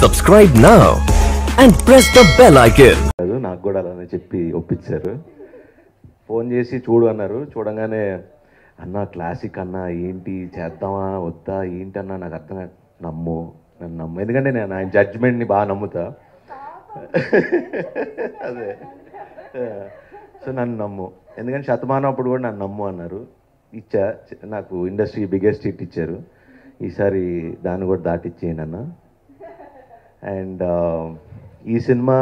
Subscribe now and press the bell icon. కాదు నాకు కూడా అలానే చెప్పి ఒప్పించారు ఫోన్ చేసి చూడు అన్నారు చూడంగానే అన్న క్లాసిక్ అన్న ఏంటి చేద్దామా వద్దా ఏంటి అన్న నాకు అర్థం కాదు." నమ్ము నన్ను నమ్ము ఎందుకంటే నేను ఆయన జడ్జ్మెంట్ని బాగా నమ్ముతా అదే సో నన్ను నమ్ము ఎందుకంటే శతమానం అప్పుడు కూడా నన్ను నమ్ము అన్నారు ఇచ్చా నాకు ఇండస్ట్రీ బిగ్గెస్ట్ హిట్ ఇచ్చారు ఈసారి దాన్ని కూడా దాటిచ్చేయండి అన్న అండ్ ఈ సినిమా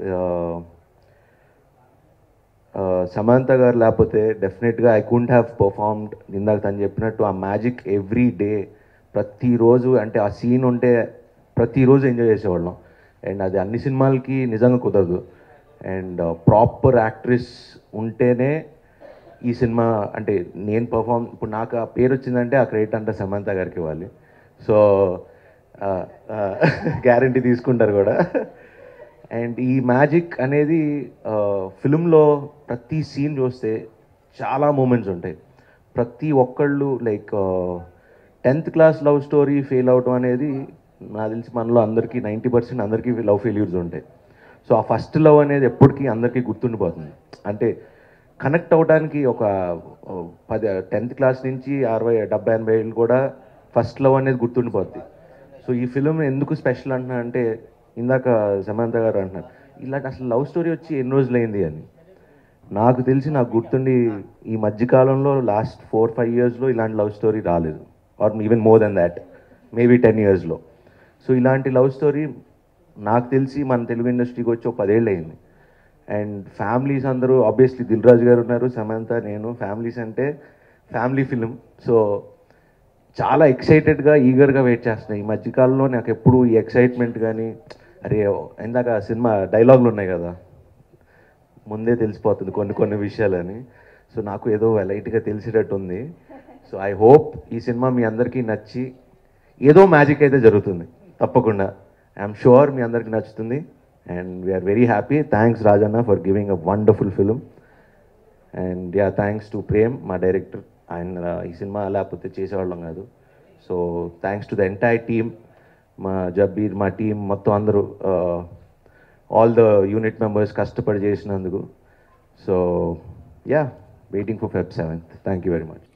సమంత గారు లేకపోతే డెఫినెట్గా ఐ కుంట్ హ్యావ్ పర్ఫార్మ్డ్ ఇందాక తను చెప్పినట్టు ఆ మ్యాజిక్ ఎవ్రీ డే ప్రతిరోజు అంటే ఆ సీన్ ఉంటే ప్రతిరోజు ఎంజాయ్ చేసేవాళ్ళం అండ్ అది అన్ని సినిమాలకి నిజంగా కుదరదు అండ్ ప్రాపర్ యాక్ట్రెస్ ఉంటేనే ఈ సినిమా అంటే నేను పర్ఫామ్ ఇప్పుడు నాకు ఆ పేరు వచ్చిందంటే ఆ క్రెడిట్ అంతా సమంత గారికి ఇవ్వాలి సో గ్యారంటీ తీసుకుంటారు కూడా అండ్ ఈ మ్యాజిక్ అనేది ఫిల్మ్లో ప్రతి సీన్ చూస్తే చాలా మూమెంట్స్ ఉంటాయి ప్రతి ఒక్కళ్ళు like tenth class love story fail అవటం అనేది నాకు తెలిసి మనలో అందరికీ నైంటీ పర్సెంట్ అందరికీ లవ్ ఫెయిల్యూర్స్ ఉంటాయి సో ఆ ఫస్ట్ లవ్ అనేది ఎప్పటికీ అందరికీ గుర్తుండిపోతుంది అంటే కనెక్ట్ అవ్వడానికి ఒక ఓ, పది టెన్త్ క్లాస్ నుంచి అరవై డెబ్బై ఎనభై ఏళ్ళు కూడా ఫస్ట్ లవ్ అనేది గుర్తుండిపోద్ది సో ఈ ఫిలిం ఎందుకు స్పెషల్ అంటున్నా అంటే ఇందాక సమంత గారు అంటున్నారు ఇలాంటి అసలు లవ్ స్టోరీ వచ్చి ఎన్ని రోజులైంది అని నాకు తెలిసి నాకు గుర్తుండి ఈ మధ్యకాలంలో లాస్ట్ ఫోర్ ఫైవ్ ఇయర్స్లో ఇలాంటి లవ్ స్టోరీ రాలేదు or even more then that maybe ten ఇయర్స్లో సో ఇలాంటి లవ్ స్టోరీ నాకు తెలిసి మన తెలుగు ఇండస్ట్రీకి వచ్చి ఒక పదేళ్ళు అయింది అండ్ ఫ్యామిలీస్ అందరూ ఆబ్వియస్లీ దిల్ రాజు గారు ఉన్నారు సమంత నేను ఫ్యామిలీస్ అంటే ఫ్యామిలీ ఫిలిం సో చాలా ఎక్సైటెడ్గా ఈగర్గా వెయిట్ చేస్తున్నాయి ఈ మధ్యకాలంలో నాకు ఎప్పుడు ఈ ఎక్సైట్మెంట్ కానీ అరే ఇందాక సినిమా డైలాగులు ఉన్నాయి కదా ముందే తెలిసిపోతుంది కొన్ని కొన్ని విషయాలని సో నాకు ఏదో లైట్గా తెలిసేటట్టు ఉంది సో ఐ హోప్ ఈ సినిమా మీ అందరికీ నచ్చి ఏదో మ్యాజిక్ అయితే జరుగుతుంది తప్పకుండా ఐఎమ్ షూర్ మీ అందరికీ నచ్చుతుంది and we're very happy thanks Rajanna for giving a wonderful film and yeah thanks to Prem మా డైరెక్టర్ ఆయన ఈ సినిమా లేకపోతే చేసేవాళ్ళం కాదు so thanks to the entire team మా జబ్బీర్ మా టీం మొత్తం అందరూ ఆల్ ద యూనిట్ మెంబర్స్ కష్టపడి చేసినందుకు so yeah waiting for Feb seventh thank you very much